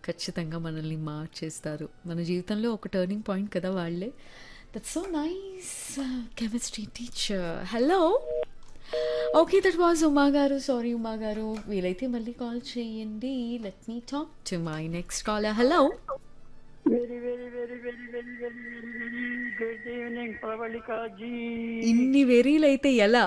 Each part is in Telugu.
ఖచ్చితంగా మనల్ని మార్చేస్తారు మన జీవితంలో ఒక టర్నింగ్ పాయింట్ కదా వాళ్ళే that's so nice chemistry teacher hello okay that was Uma గారు సారీ ఉమా గారు వీలైతే మళ్ళీ కాల్ చేయండి let me talk to my next call hello very very very very very very very very good evening Pravalika ji ఇన్ని వెరీలు అయితే ఎలా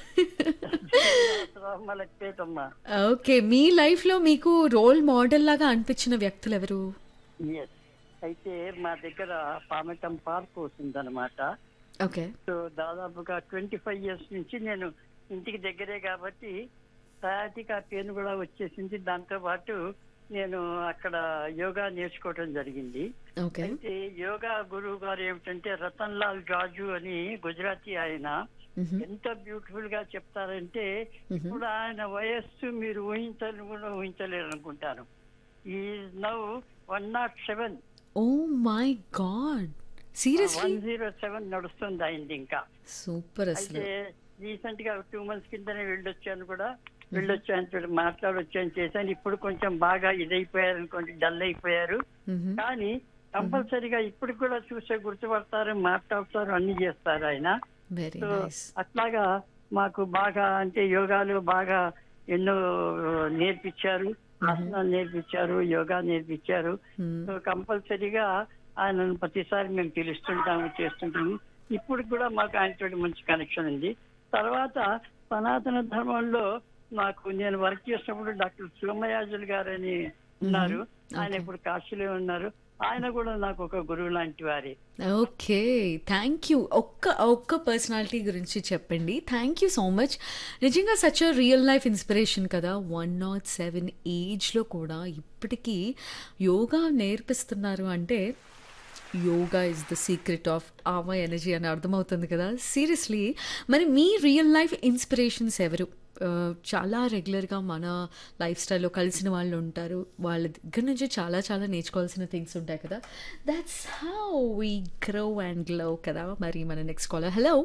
మలక్పేటమ్మ ఓకే మీ లైఫ్లో మీకు రోల్ మోడల్ లాగా అనిపించిన వ్యక్తులు ఎవరు ఎస్ అయితే మా దగ్గర పామటం పార్క్ వస్తుందన్నమాట ఓకే సో దాదాపుగా ట్వంటీ ఫైవ్ ఇయర్స్ నుంచి నేను ఇంటికి దగ్గరే కాబట్టి ప్రయాటికి ఆ పేరు కూడా వచ్చేసింది దాంతో పాటు నేను అక్కడ యోగా నేర్చుకోవడం జరిగింది ఓకే అయితే యోగా గురువు గారు ఏమిటంటే రతన్ లాల్ జాజు అని గుజరాతీ ఆయన ఎంత బ్యూటిఫుల్ గా చెప్తారంటే ఇప్పుడు ఆయన వయస్సు మీరు ఊహించని కూడా ఊహించలేరు అనుకుంటాను ఈ now one nought seven oh my god seriously one zero seven నడుస్తుంది అయింది ఇంకా సూపర్ అసలు అయితే రీసెంట్ గా టూ మంత్స్ కిందనే వెళ్ళొచ్చాను కూడా వెళ్ళొచ్చాను చూడ మాట్లాడొచ్చాను చేశాను ఇప్పుడు కొంచెం బాగా ఇదైపోయారు అనుకోండి డల్ అయిపోయారు మ్మ్. కానీ కంపల్సరీగా ఇప్పుడు కూడా చూసే గుర్తుపడతారు మాట్లాడతారు అన్ని చేస్తారు ఆయన వెరీ సో నైస్ అట్లాగా మాకు బాగా అంటే యోగాలు బాగా ఎన్నో నేర్పించారు ఆసనాలు నేర్పించారు యోగా నేర్పించారు సో కంపల్సరీగా ఆయనను ప్రతిసారి మేము పిలుస్తుంటాము చేస్తుంటాము ఇప్పుడు కూడా మాకు ఆయనతో మంచి కనెక్షన్ ఉంది తర్వాత సనాతన ధర్మంలో మాకు నేను వర్క్ చేసినప్పుడు డాక్టర్ సోమయాజులు గారు అని ఉన్నారు ఆయన ఇప్పుడు కాశీలో ఉన్నారు ఆయన కూడా నాకు ఒక గురువు లాంటి వారే ఓకే థ్యాంక్ యూ ఒక్క ఒక్క పర్సనాలిటీ గురించి చెప్పండి థ్యాంక్ యూ సో మచ్ నిజంగా such a real life inspiration కదా వన్ నాట్ సెవెన్ ఏజ్లో కూడా ఇప్పటికీ యోగా నేర్పిస్తున్నారు అంటే yoga is the secret of our energy అని అర్థమవుతుంది కదా సీరియస్లీ మరి మీ రియల్ లైఫ్ ఇన్స్పిరేషన్స్ ఎవరు ఆ, చాలా రెగ్యులర్గా మన లైఫ్ స్టైల్లో కలిసిన వాళ్ళు ఉంటారు వాళ్ళ దగ్గర నుంచి చాలా చాలా నేర్చుకోవాల్సిన థింగ్స్ ఉంటాయి కదా that's how we grow and glow కదా మరి మన next caller hello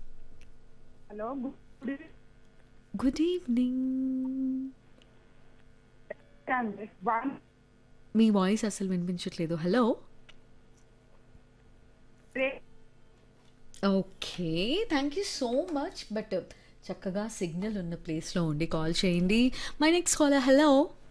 hello good evening మీ వాయిస్ అసలు వినిపించట్లేదు hello okay thank you so much but చక్కగా సిగ్నల్ ఉన్న ప్లేస్లో ఉండి కాల్ చేయండి my next caller hello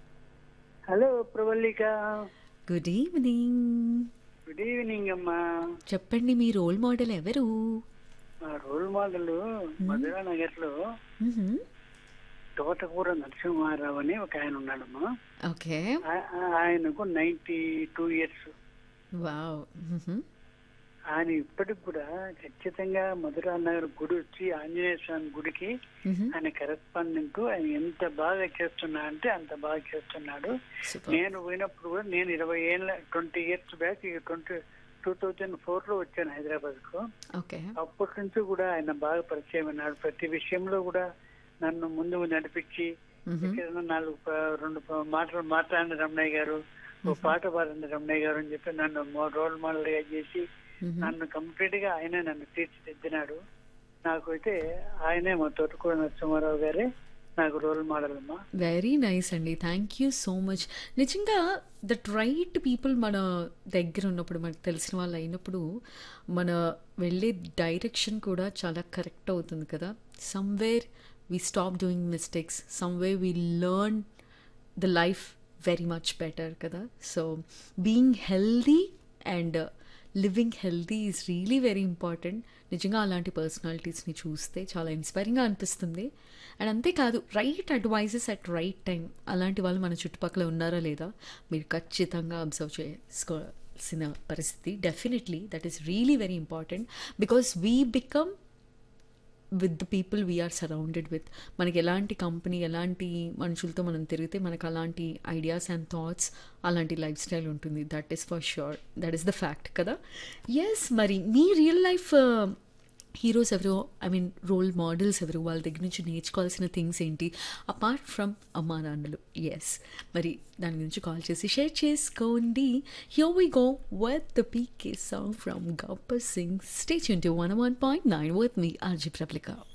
hello Pravallika good evening good evening అమ్మా చెప్పండి మీ రోల్ మోడల్ ఎవరు మా రోల్ మోడల్ మధురా నగర్ లో మ్మ్. తోటకూర నరసింహారావు అని ఒక ఆయన ఉన్నాడమ్మా ఓకే ఆ- ఆ- ఆయనకు ninety two years wow hmm. ఆయన ఇప్పటికి కూడా ఖచ్చితంగా మధురా నగర్ గుడి వచ్చి ఆంజనేయ స్వామి గుడికి మ్మ్. ఆయన కరెస్పాండెంట్ ఆయన ఎంత బాగా చేస్తున్నా అంటే అంత బాగా చేస్తున్నాడు సూపర్ నేను పోయినప్పుడు కూడా నేను ఇరవై ఏళ్ళ twenty years back twenty two thousand four లో వచ్చాను హైదరాబాద్ కు ఓకే అప్పటి నుంచి కూడా ఆయన బాగా పరిచయం అన్నాడు ప్రతి విషయంలో కూడా నన్ను ముందుకు నడిపించి మ్మ్. ఎక్కడైనా నాలుగు ప- రెండు ప- మాటలు మాట్లాడిన రమణయ్య గారు ఓ పాట పాడిన రమణయ్య గారు అని చెప్పి నన్ను మో- రోల్ మోడల్ గా చేసి మ్మ్. నన్ను కంప్లీట్ గా ఆయనే నన్ను తీర్చిదిద్దినాడు నాకు అయితే ఆయనే మా తోటకూర నరసింహారావు గారే నాకు రోల్ మోడల్ అమ్మా వెరీ నైస్ అండి థ్యాంక్ యూ సో మచ్ నిజంగా దట్ రైట్ పీపుల్ మన దగ్గర ఉన్నప్పుడు మనకు తెలిసిన వాళ్ళు అయినప్పుడు మన వెళ్ళే డైరెక్షన్ కూడా చాలా కరెక్ట్ అవుతుంది కదా somewhere we stop doing mistakes somewhere we learn the life very much better కదా so being healthy and living healthy is really very important నిజంగా అలాంటి పర్సనాలిటీస్ని చూస్తే చాలా ఇన్స్పైరింగ్గా అనిపిస్తుంది అండ్ అంతేకాదు right advices at right time అలాంటి వాళ్ళు మన చుట్టుపక్కల ఉన్నారా లేదా మీరు ఖచ్చితంగా అబ్జర్వ్ చేసుకోవాల్సిన పరిస్థితి definitely that is really very important because we become with the people we are surrounded with మనకి ఎలాంటి కంపెనీ ఎలాంటి మనుషులతో మనం తిరిగితే మనకు అలాంటి ఐడియాస్ అండ్ థాట్స్ అలాంటి లైఫ్ స్టైల్ ఉంటుంది that is for sure that is the fact కదా ఎస్ మరి మీ రియల్ లైఫ్ హీరోస్ ఎవరు ఐ మీన్ రోల్ మోడల్స్ ఎవరు వాళ్ళ దగ్గర నుంచి నేర్చుకోవాల్సిన థింగ్స్ ఏంటి అపార్ట్ ఫ్రమ్ అమ్మా నాన్నలు ఎస్ మరి దాని గురించి కాల్ చేసి షేర్ చేసుకోండి here we go with the PK song from Gabbar Singh stay into one one point nine with me RJ ప్రబ్లికా